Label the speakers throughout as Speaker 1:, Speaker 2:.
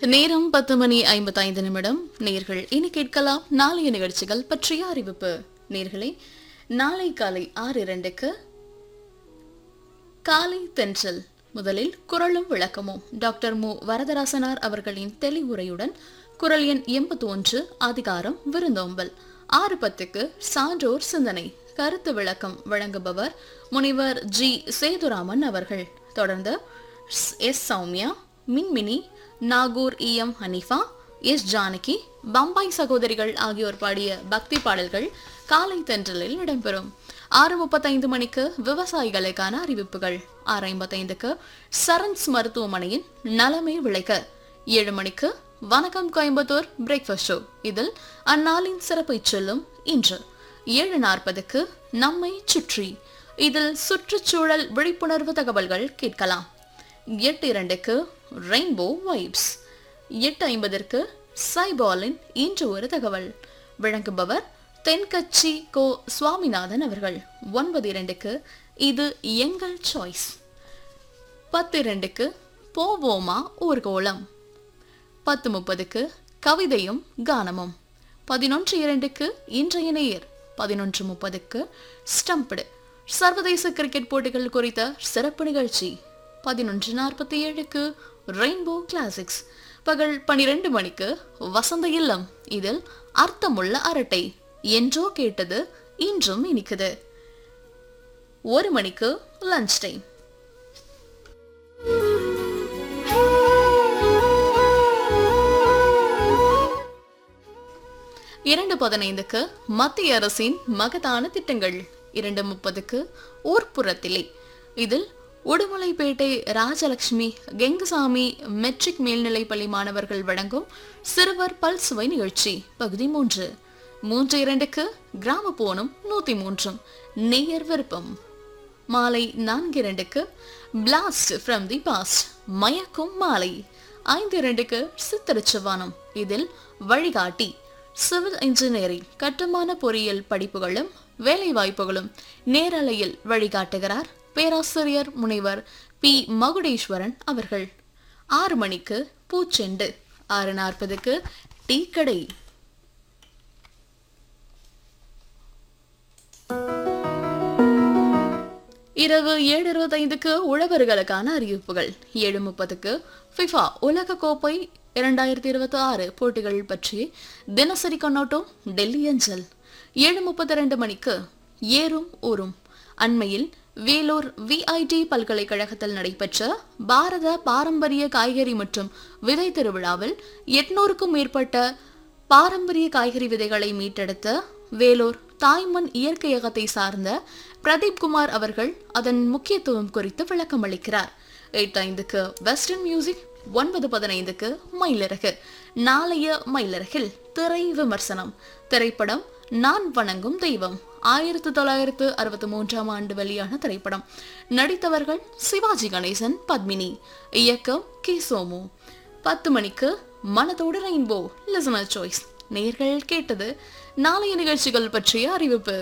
Speaker 1: நேரம் பத்து மணி ஐம்பத்தைந்து நிமிடம் நேர்கள் இனி கேட்கலாம் நாளைய நிகழ்ச்சிகள் பற்றிய அறிவிப்பு நேர்களே நாளை காலை ஆறு இரண்டுக்கு காலை தென்றல் முதலில் குரலும் விளக்கமும் டாக்டர் மு வரதராசனார் அவர்களின் தெளிவுரையுடன் குரல் எண் எண்பத்தி ஒன்று அதிகாரம் விருந்தோம்பல் ஆறு பத்துக்கு சான்றோர் சிந்தனை கருத்து விளக்கம் வழங்குபவர் முனிவர் ஜி சேதுராமன் அவர்கள் தொடர்ந்து ஸ்- S Sowmya Minmini Nagore E M Hanifa S Janaki Bombay சகோதரிகள் ஆகியோர் பாடிய பக்தி பாடல்கள் காலை தென்றலில் இடம்பெறும் ஆறு முப்பத்தைந்து மணிக்கு விவசாயிகளுக்கான அறிவிப்புகள் ஆறு ஐம்பத்தைந்துக்கு சரண்ஸ் மருத்துவமனையின் நலமே விளைக்க ஏழு மணிக்கு வணக்கம் கோயம்புத்தூர் பிரேக்ஃபாஸ்ட் ஷோ இதில் அந்நாளின் சிறப்பை சொல்லும் இன்று ஏழு நாற்பதுக்கு நம்மை சுற்றி இதில் சுற்றுச்சூழல் விழிப்புணர்வு தகவல்கள் கேட்கலாம் எட்டு இரண்டுக்கு ரெயின்போ வைப்ஸ் எட்டு ஐம்பதற்கு சைபாலின் இன்று ஒரு தகவல் வழங்குபவர் தென்கட்சி கோ சுவாமிநாதன் அவர்கள் ஒன்பது இரண்டுக்கு இது எங்கள் சாய்ஸ் பத்து இரண்டுக்கு போவோமா ஊர்கோலம் பத்து முப்பதுக்கு கவிதையும் கானமும் பதினொன்று இரண்டுக்கு இன்றைய நேயர் பதினொன்று முப்பதுக்கு ஸ்டம்படு சர்வதேச கிரிக்கெட் போட்டிகள் குறித்த சிறப்பு நிகழ்ச்சி பதினொன்று நாற்பத்தி ஏழுக்கு ரெயின்போ கிளாசிக்ஸ் பகல் பனிரெண்டு மணிக்கு வசந்த இல்லம் இதில் அர்த்தமுள்ள அரட்டை என்றோ கேட்டது இன்றும் இனிக்குது ஒரு மணிக்கு லஞ்ச் டைம் இரண்டு பதினைந்துக்கு மத்திய அரசின் மகத்தான திட்டங்கள் இரண்டு முப்பதுக்கு ஊர்ப்புறத்திலே இதில் உடுமலைப்பேட்டை ராஜலட்சுமி கெங்குசாமி மெட்ரிக் மேல்நிலைப்பள்ளி மாணவர்கள் வழங்கும் சிறுவர் பல்சுவை நிகழ்ச்சி பகுதி மூன்று மூன்று இரண்டுக்கு கிராம போனும் நூத்தி மூன்றும் நேயர் விருப்பம் மாலை நான்கு இரண்டுக்கு பிளாஸ்ட் ஃப்ரம் தி பாஸ்ட் மயக்கும் மாலை ஐந்து இரண்டுக்கு சித்திரச்சுவானம் இதில் வழிகாட்டி சிவில் இன்ஜினியரிங் கட்டுமான பொறியியல் படிப்புகளும் வேலை வாய்ப்புகளும் நேரலையில் வழிகாட்டுகிறார் பேராசிரியர் முனைவர் பி மகுடேஸ்வரன் அவர்கள் ஆறு மணிக்கு பூச்செண்டு ஆறு நாற்பதுக்கு டீ கடை இரவு ஏழு இருபத்தைந்துக்கு உழவர்களுக்கான அறிவிப்புகள் ஏழு முப்பதுக்கு ஃபிஃபா உலக கோப்பை இரண்டாயிரத்தி இருபத்தி ஆறு போட்டிகள் பற்றி தினசரி கண்ணோட்டம் டெல்லி அஞ்சல் ஏழு முப்பத்தி ரெண்டு மணிக்கு ஏறும் ஊரும் அண்மையில் வேலூர் விஐடி பல்கலைக்கழகத்தில் நடைபெற்ற பாரத பாரம்பரிய காய்கறி மற்றும் விதை திருவிழாவில் எட்நூறுக்கும் மேற்பட்ட பாரம்பரிய காய்கறி விதைகளை மீட்டெடுத்த வேலூர் தாய்மண் இயற்கையகத்தை சார்ந்த பிரதீப் குமார் அவர்கள் அதன் முக்கியத்துவம் குறித்து விளக்கம் அளிக்கிறார் எயிட் ஐந்துக்கு வெஸ்டர்ன் மியூசிக் ஒன்பது பதினைந்துக்கு மயிலிறகு நாளைய மயிலிறகில் திரை விமர்சனம் திரைப்படம் நான் வணங்கும் தெய்வம் ஆயிரத்து தொள்ளாயிரத்து அறுபத்தி மூன்றாம் ஆண்டு வெளியான திரைப்படம் நடித்தவர்கள் சிவாஜி கணேசன் பத்மினி இயக்கம் கே சோமு பத்து மணிக்கு மனதோடு ரெயின்போ லிசனர் சாய்ஸ் நேர்கள் கேட்டது நாளைய நிகழ்ச்சிகள் பற்றிய அறிவிப்பு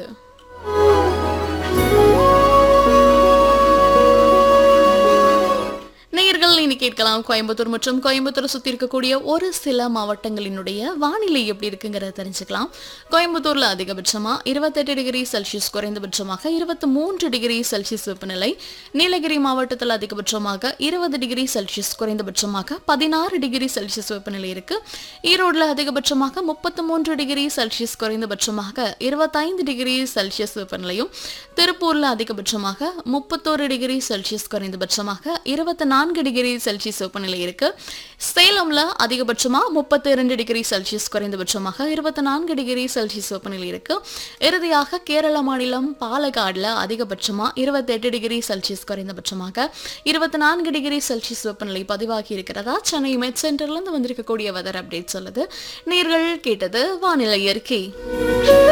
Speaker 1: நேயர்கள் இனி கேட்கலாம் கோயம்புத்தூர் மற்றும் கோயம்புத்தூர் சுத்தி இருக்கக்கூடிய ஒரு சில மாவட்டங்களினுடைய வானிலை எப்படி இருக்குங்கிறத தெரிஞ்சுக்கலாம் கோயம்புத்தூர்ல அதிகபட்சமா இருபத்தெட்டு டிகிரி செல்சியஸ் குறைந்தபட்சமாக இருபத்தி மூன்று டிகிரி செல்சியஸ் வெப்பநிலை நீலகிரி மாவட்டத்தில் அதிகபட்சமாக இருபது டிகிரி செல்சியஸ் குறைந்தபட்சமாக பதினாறு டிகிரி செல்சியஸ் வெப்பநிலை இருக்கு ஈரோடுல அதிகபட்சமாக முப்பத்தி மூன்று டிகிரி செல்சியஸ் குறைந்தபட்சமாக இருபத்தைந்து டிகிரி செல்சியஸ் வெப்பநிலையும் திருப்பூர்ல அதிகபட்சமாக முப்பத்தோரு டிகிரி செல்சியஸ் குறைந்தபட்சமாக இருபத்தி நான்கு டிகிரி செல்சியஸ் வெப்பநிலை இருக்கு சேலம்ல அதிகபட்சமா முப்பத்தி இரண்டு டிகிரி செல்சியஸ் குறைந்தபட்சமாக இருபத்தி நான்கு டிகிரி செல்சியஸ் வெப்பநிலை இருக்கு இறுதியாக கேரள மாநிலம் பாலக்காடுல அதிகபட்சமா இருபத்தெட்டு டிகிரி செல்சியஸ் குறைந்தபட்சமாக இருபத்தி நான்கு டிகிரி செல்சியஸ் வெப்பநிலை பதிவாகி இருக்கிறதா சென்னை மெட் சென்டர்ல இருந்து வந்திருக்கக்கூடிய வெதர் அப்டேட் சொல்லுது நீர்கள் கேட்டது வானிலை அறிக்கை